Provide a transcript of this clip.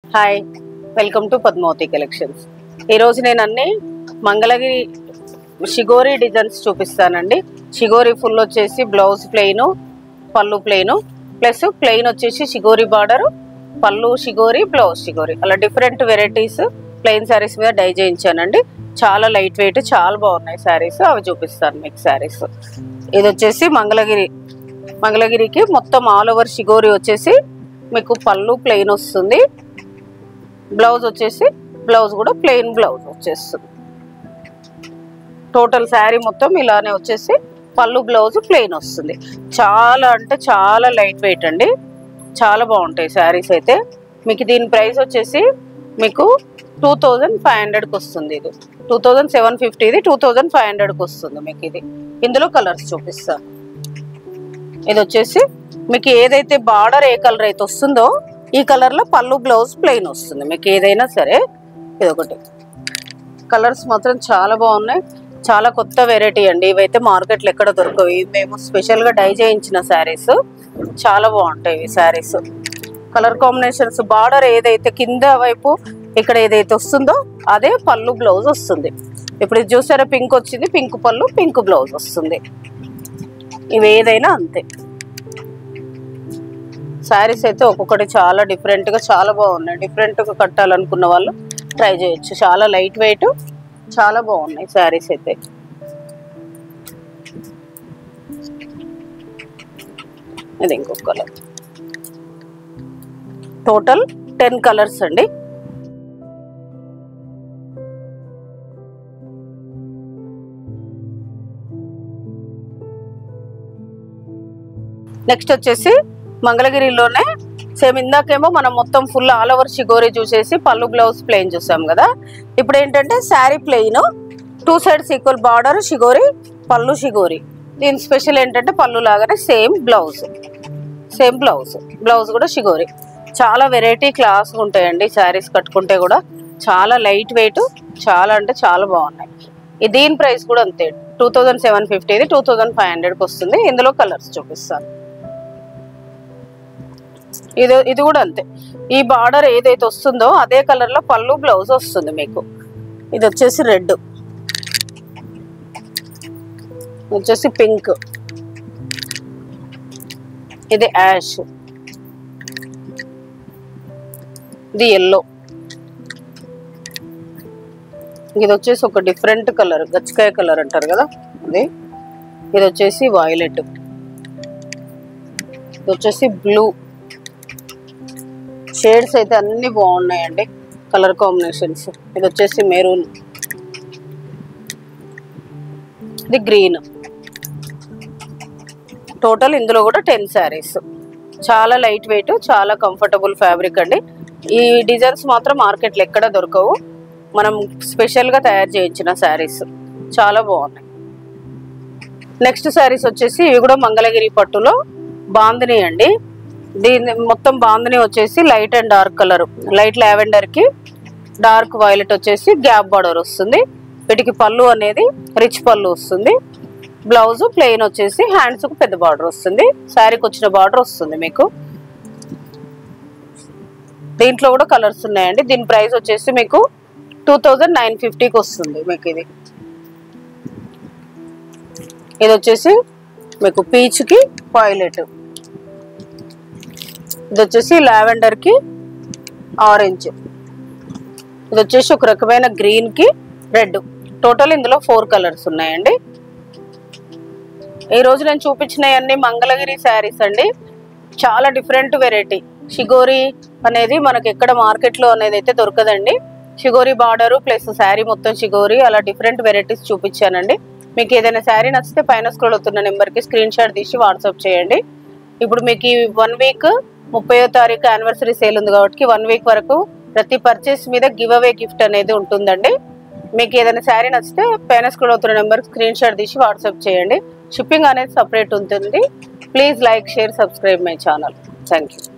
hi welcome to Padmavati collections ఈరోజు నేను అన్ని మంగళగిరి షిగోరి డిజైన్స్ చూపిస్తానండి షిగోరి ఫుల్ వచ్చేసి బ్లౌజ్ ప్లెయిన్ పళ్ళు ప్లెయిన్ ప్లస్ ప్లెయిన్ వచ్చేసి షిగోరి బార్డర్ పళ్ళు షిగోరి బ్లౌజ్ షిగోరి అలా డిఫరెంట్ వెరైటీస్ ప్లెయిన్ శారీస్ మీద డై చేయించానండి చాలా లైట్ వెయిట్ చాలా బాగున్నాయి శారీస్ అవి చూపిస్తాను మీకు శారీస్ ఇది వచ్చేసి మంగళగిరి మంగళగిరికి మొత్తం ఆల్ ఓవర్ షిగోరి వచ్చేసి మీకు పళ్ళు ప్లెయిన్ వస్తుంది బ్లౌజ్ వచ్చేసి బ్లౌజ్ కూడా ప్లెయిన్ బ్లౌజ్ వచ్చేస్తుంది టోటల్ శారీ మొత్తం ఇలానే వచ్చేసి పళ్ళు బ్లౌజ్ ప్లెయిన్ వస్తుంది చాలా అంటే చాలా లైట్ వెయిట్ అండి చాలా బాగుంటాయి శారీస్ అయితే మీకు దీని ప్రైస్ వచ్చేసి మీకు టూ థౌజండ్ ఫైవ్ హండ్రెడ్కి వస్తుంది ఇది టూ థౌజండ్ సెవెన్ ఫిఫ్టీది టూ థౌజండ్ ఫైవ్ హండ్రెడ్కి వస్తుంది మీకు ఇది ఇందులో కలర్స్ చూపిస్తాను ఇది వచ్చేసి మీకు ఏదైతే బార్డర్ ఏ కలర్ అయితే వస్తుందో ఈ కలర్ లో పళ్ళు బ్లౌజ్ ప్లెయిన్ వస్తుంది మీకు ఏదైనా సరే ఇది ఒకటి కలర్స్ మాత్రం చాలా బాగున్నాయి చాలా కొత్త వెరైటీ అండి ఇవైతే మార్కెట్లో ఎక్కడ దొరకవు ఇవి మేము స్పెషల్ గా డై చేయించిన శారీస్ చాలా బాగుంటాయి ఈ శారీస్ కలర్ కాంబినేషన్స్ బార్డర్ ఏదైతే కింద వైపు ఇక్కడ ఏదైతే వస్తుందో అదే పళ్ళు బ్లౌజ్ వస్తుంది ఇప్పుడు ఇది చూసారా పింక్ వచ్చింది పింక్ పళ్ళు పింక్ బ్లౌజ్ వస్తుంది ఇవి ఏదైనా అంతే శారీస్ అయితే ఒక్కొక్కటి చాలా డిఫరెంట్గా చాలా బాగున్నాయి డిఫరెంట్గా కట్టాలనుకున్న వాళ్ళు ట్రై చేయొచ్చు చాలా లైట్ వెయిట్ చాలా బాగున్నాయి శారీస్ అయితే ఇది ఇంకొక కలర్ టోటల్ టెన్ కలర్స్ అండి నెక్స్ట్ వచ్చేసి మంగళగిరిలోనే సేమ్ ఇందాకేమో మనం మొత్తం ఫుల్ ఆల్ ఓవర్ షిగోరి చూసేసి పళ్ళు బ్లౌజ్ ప్లెయిన్ చూసాం కదా ఇప్పుడు ఏంటంటే sari plain two sides equal border షిగోరి పళ్ళు షిగోరి దీని స్పెషల్ ఏంటంటే పళ్ళు లాగానే same blouse same blouse blouse కూడా షిగోరి చాలా వెరైటీ క్లాస్ ఉంటాయండి శారీస్ కట్టుకుంటే కూడా చాలా లైట్ వెయిట్ చాలా అంటే చాలా బాగున్నాయి ఈ దీని ప్రైస్ కూడా అంతే టూ థౌజండ్ సెవెన్ ఫిఫ్టీది టూ థౌజండ్ ఫైవ్ హండ్రెడ్కి వస్తుంది ఇందులో కలర్స్ చూపిస్తాను ఇది ఇది కూడా అంతే ఈ బార్డర్ ఏదైతే వస్తుందో అదే కలర్ లో పళ్ళు బ్లౌజ్ వస్తుంది మీకు ఇది వచ్చేసి రెడ్ వచ్చేసి పింక్ ఇది యాష్ ఇది ఎల్లో ఇది వచ్చేసి ఒక డిఫరెంట్ కలర్ గచ్చకాయ కలర్ అంటారు కదా అది ఇది వచ్చేసి వైలెట్ ఇది వచ్చేసి బ్లూ షేడ్స్ అయితే అన్ని బాగున్నాయండి కలర్ కాంబినేషన్స్ ఇది వచ్చేసి మెరూన్ ఇది గ్రీన్ టోటల్ ఇందులో కూడా టెన్ శారీస్ చాలా లైట్ వెయిట్ చాలా కంఫర్టబుల్ ఫ్యాబ్రిక్ అండి ఈ డిజైన్స్ మాత్రం మార్కెట్లో ఎక్కడ దొరకవు మనం స్పెషల్గా తయారు చేయించిన శారీస్ చాలా బాగున్నాయి నెక్స్ట్ శారీస్ వచ్చేసి ఇవి కూడా మంగళగిరి పట్టులో బాందిని అండి దీని మొత్తం బాందిని వచ్చేసి light and dark colour light lavender కి డార్క్ వైలెట్ వచ్చేసి గ్యాప్ బార్డర్ వస్తుంది వీటికి పళ్ళు అనేది రిచ్ పళ్ళు వస్తుంది బ్లౌజ్ ప్లెయిన్ వచ్చేసి హ్యాండ్స్ కు పెద్ద బార్డర్ వస్తుంది శారీకి వచ్చిన బార్డర్ వస్తుంది మీకు దీంట్లో కూడా కలర్స్ ఉన్నాయండి దీని ప్రైస్ వచ్చేసి మీకు టూ థౌజండ్ నైన్ ఫిఫ్టీకి వస్తుంది మీకు ఇది ఇది వచ్చేసి మీకు పీచ్కి వైలెట్ ఇది వచ్చేసి లావెండర్ కి ఆరెంజ్ ఇది వచ్చేసి ఒక రకమైన గ్రీన్ కి రెడ్ టోటల్ ఇందులో ఫోర్ కలర్స్ ఉన్నాయండి ఈ రోజు నేను చూపించినవన్నీ మంగళగిరి శారీస్ అండి చాలా డిఫరెంట్ వెరైటీ షిగోరి అనేది మనకి ఎక్కడ మార్కెట్లో అనేది అయితే దొరకదండి షిగోరి బార్డరు ప్లస్ శారీ మొత్తం షిగోరి అలా డిఫరెంట్ వెరైటీస్ చూపించానండి మీకు ఏదైనా శారీ నచ్చితే పైన స్క్రోల్ అవుతున్న నెంబర్కి స్క్రీన్ షాట్ తీసి వాట్సాప్ చేయండి ఇప్పుడు మీకు ఈ వన్ వీక్ ముప్పయో తారీఖు యానివర్సరీ సేల్ ఉంది కాబట్టి వన్ వీక్ వరకు ప్రతి పర్చేస్ మీద గివ్ అవే గిఫ్ట్ అనేది ఉంటుందండి మీకు ఏదైనా శారీ నచ్చితే పైన స్క్రోల్ అవుతున్న నెంబర్ స్క్రీన్ షాట్ తీసి వాట్సాప్ చేయండి షిప్పింగ్ అనేది సపరేట్ ఉంటుంది please like share subscribe my channel thank you